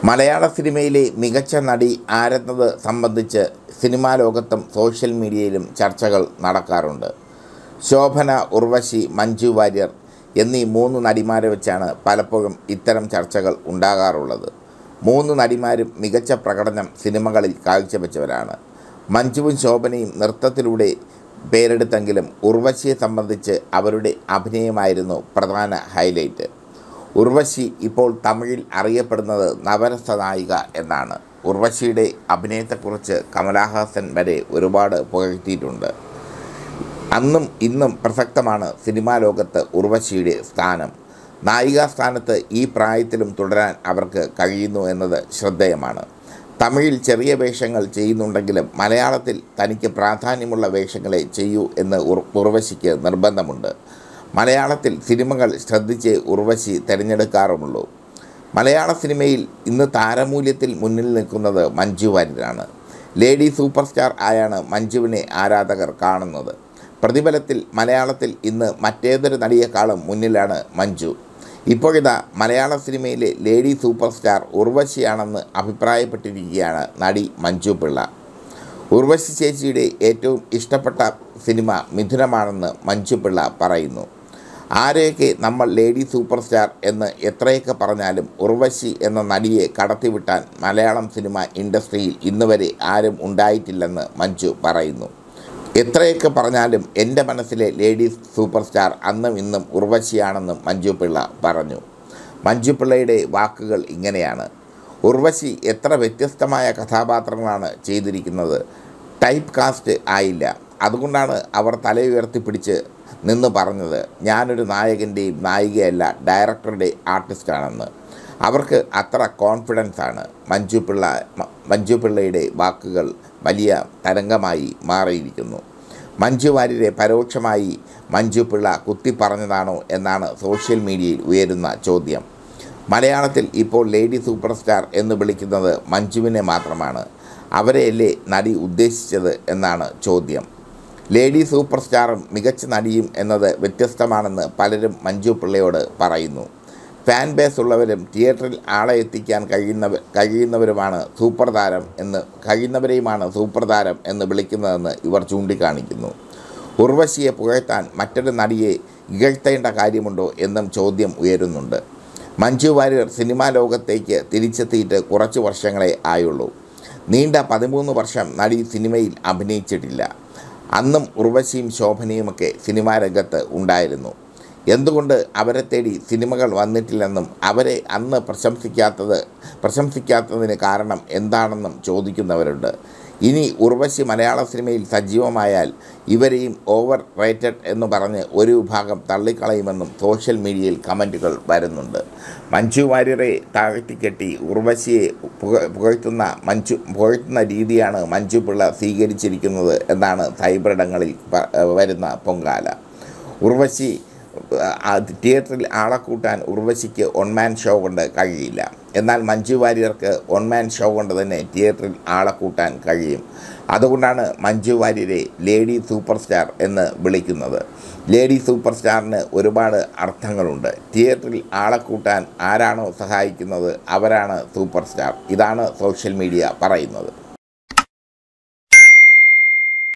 മലയാള സിനിമയിലെ മികച്ച നടി ആരെന്നത് സംബന്ധിച്ച് സിനിമാ ലോകത്തും സോഷ്യൽ മീഡിയയിലും ചർച്ചകൾ നടക്കാറുണ്ട് ശോഭന ഉർവശി മഞ്ജു വാര്യർ എന്നീ മൂന്ന് നടിമാരെ വെച്ചാണ് പലപ്പോഴും ഇത്തരം ചർച്ചകൾ ഉണ്ടാകാറുള്ളത് മൂന്ന് നടിമാരും മികച്ച പ്രകടനം സിനിമകളിൽ കാഴ്ചവെച്ചവരാണ് മഞ്ജുവും ശോഭനയും നൃത്തത്തിലൂടെ പേരെടുത്തെങ്കിലും ഉർവശിയെ സംബന്ധിച്ച് അവരുടെ അഭിനയമായിരുന്നു പ്രധാന ഹൈലൈറ്റ് ഉർവശി ഇപ്പോൾ തമിഴിൽ അറിയപ്പെടുന്നത് നവരസ നായിക എന്നാണ് ഉർവശിയുടെ അഭിനയത്തെക്കുറിച്ച് കമലഹാസൻ വരെ ഒരുപാട് പുകഴ്ത്തിയിട്ടുണ്ട് അന്നും ഇന്നും പ്രസക്തമാണ് സിനിമാ ലോകത്ത് ഉർവശിയുടെ സ്ഥാനം നായികാ സ്ഥാനത്ത് ഈ പ്രായത്തിലും തുടരാൻ അവർക്ക് കഴിയുന്നു എന്നത് ശ്രദ്ധേയമാണ് തമിഴിൽ ചെറിയ വേഷങ്ങൾ ചെയ്യുന്നുണ്ടെങ്കിലും മലയാളത്തിൽ തനിക്ക് പ്രാധാന്യമുള്ള വേഷങ്ങളെ ചെയ്യൂ എന്ന് ഉർ ഉർവശിക്ക് നിർബന്ധമുണ്ട് മലയാളത്തിൽ സിനിമകൾ ശ്രദ്ധിച്ച് ഉർവശി തിരഞ്ഞെടുക്കാറുമുള്ളൂ മലയാള സിനിമയിൽ ഇന്ന് താരമൂല്യത്തിൽ മുന്നിൽ നിൽക്കുന്നത് മഞ്ജു വാര്യരാണ് ലേഡി സൂപ്പർ സ്റ്റാർ ആയാണ് മഞ്ജുവിനെ ആരാധകർ കാണുന്നത് പ്രതിഫലത്തിൽ മലയാളത്തിൽ ഇന്ന് മറ്റേതൊരു നടിയേക്കാളും മുന്നിലാണ് മഞ്ജു ഇപ്പോഴിതാ മലയാള സിനിമയിലെ ലേഡി സൂപ്പർ സ്റ്റാർ ഉർവശിയാണെന്ന് അഭിപ്രായപ്പെട്ടിരിക്കുകയാണ് നടി മഞ്ജു പിള്ള ഉർവശി ചേച്ചിയുടെ ഏറ്റവും ഇഷ്ടപ്പെട്ട സിനിമ മിഥുനമാണെന്ന് മഞ്ജു പിള്ള പറയുന്നു ആരെയൊക്കെ നമ്മൾ ലേഡി സൂപ്പർ സ്റ്റാർ എന്ന് എത്രയൊക്കെ പറഞ്ഞാലും ഉർവശി എന്ന നടിയെ കടത്തിവിട്ടാൻ മലയാളം സിനിമ ഇൻഡസ്ട്രിയിൽ ഇന്നുവരെ ആരും ഉണ്ടായിട്ടില്ലെന്ന് മഞ്ജു പറയുന്നു എത്രയൊക്കെ പറഞ്ഞാലും എൻ്റെ മനസ്സിലെ ലേഡി സൂപ്പർ സ്റ്റാർ അന്നും ഇന്നും ഉർവശിയാണെന്നും മഞ്ജു പിള്ള പറഞ്ഞു മഞ്ജു പിള്ളയുടെ വാക്കുകൾ ഇങ്ങനെയാണ് ഉർവശി എത്ര വ്യത്യസ്തമായ കഥാപാത്രങ്ങളാണ് ചെയ്തിരിക്കുന്നത് ടൈപ്പ് കാസ്റ്റ് ആയില്ല അതുകൊണ്ടാണ് അവർ തലയുയർത്തി പിടിച്ച് നിന്ന് പറഞ്ഞത് ഞാനൊരു നായകൻ്റെയും നായികയല്ല ഡയറക്ടറുടെ ആർട്ടിസ്റ്റാണെന്ന് അവർക്ക് അത്ര കോൺഫിഡൻസ് ആണ് മഞ്ജു പിള്ള മ- മഞ്ജു പിള്ളയുടെ വാക്കുകൾ വലിയ തരംഗമായി മാറിയിരിക്കുന്നു മഞ്ജു വാര്യരെ പരോക്ഷമായി മഞ്ജു പിള്ള കുത്തി പറഞ്ഞതാണോ എന്നാണ് സോഷ്യൽ മീഡിയയിൽ ഉയരുന്ന ചോദ്യം മലയാളത്തിൽ ഇപ്പോൾ ലേഡി സൂപ്പർ സ്റ്റാർ എന്ന് വിളിക്കുന്നത് മഞ്ജുവിനെ മാത്രമാണ് അവരെയല്ലേ നടി ഉദ്ദേശിച്ചത് എന്നാണ് ചോദ്യം ലേഡി സൂപ്പർ സ്റ്റാറും മികച്ച നടിയും എന്നത് വ്യത്യസ്തമാണെന്ന് പലരും മഞ്ജു പിള്ളയോട് പറയുന്നു ഫാൻ ബേസ് ഉള്ളവരും തിയേറ്ററിൽ ആളെ എത്തിക്കാൻ കഴിയുന്നവ കഴിയുന്നവരുമാണ് സൂപ്പർ താരം എന്ന് കഴിയുന്നവരെയുമാണ് സൂപ്പർ താരം എന്ന് വിളിക്കുന്നതെന്ന് ഇവർ ചൂണ്ടിക്കാണിക്കുന്നു ഉർവശിയെ പുകഴ്ത്താൻ മറ്റൊരു നടിയെ ഇകഴ്ത്തേണ്ട കാര്യമുണ്ടോ എന്നും ചോദ്യം ഉയരുന്നുണ്ട് മഞ്ജു വാര്യർ സിനിമാ ലോകത്തേക്ക് തിരിച്ചെത്തിയിട്ട് കുറച്ച് വർഷങ്ങളെ ആയുള്ളൂ നീണ്ട പതിമൂന്ന് വർഷം നടി സിനിമയിൽ അഭിനയിച്ചിട്ടില്ല അന്നും ഉർവശിയും ശോഭനയുമൊക്കെ സിനിമാ രംഗത്ത് ഉണ്ടായിരുന്നു എന്തുകൊണ്ട് അവരെ തേടി സിനിമകൾ വന്നിട്ടില്ലെന്നും അവരെ അന്ന് പ്രശംസിക്കാത്തത് പ്രശംസിക്കാത്തതിന് കാരണം എന്താണെന്നും ചോദിക്കുന്നവരുണ്ട് ഇനി ഉർവശി മലയാള സിനിമയിൽ സജീവമായാൽ ഇവരെയും ഓവർ റേറ്റഡ് എന്ന് പറഞ്ഞ് ഒരു വിഭാഗം തള്ളിക്കളയുമെന്നും സോഷ്യൽ മീഡിയയിൽ കമൻറ്റുകൾ വരുന്നുണ്ട് മഞ്ജു വാര്യരെ താഴ്ത്തിക്കെട്ടി ഉർവശിയെ പുക പുകഴ്ത്തുന്ന മഞ്ജു പുകഴ്ത്തുന്ന രീതിയാണ് മഞ്ജു പിള്ള സ്വീകരിച്ചിരിക്കുന്നത് എന്നാണ് സൈബറിടങ്ങളിൽ പ- വരുന്ന പൊങ്കാല ഉർവശി ആ, തിയേറ്ററിൽ ആളെ കൂട്ടാൻ ഉർവശിക്ക് ഒൺമാൻ ഷോ കൊണ്ട് കഴിയില്ല എന്നാൽ മഞ്ജു വാര്യർക്ക് ഒൺമാൻ ഷോ കൊണ്ട് തന്നെ തിയേറ്ററിൽ ആളെ കൂട്ടാൻ കഴിയും അതുകൊണ്ടാണ് മഞ്ജു വാര്യരെ ലേഡി സൂപ്പർ സ്റ്റാർ എന്ന് വിളിക്കുന്നത് ലേഡി സൂപ്പർ സ്റ്റാറിന് ഒരുപാട് അർത്ഥങ്ങളുണ്ട് തിയേറ്ററിൽ ആളെ കൂട്ടാൻ ആരാണോ സഹായിക്കുന്നത് അവരാണ് സൂപ്പർ സ്റ്റാർ ഇതാണ് സോഷ്യൽ മീഡിയ പറയുന്നത്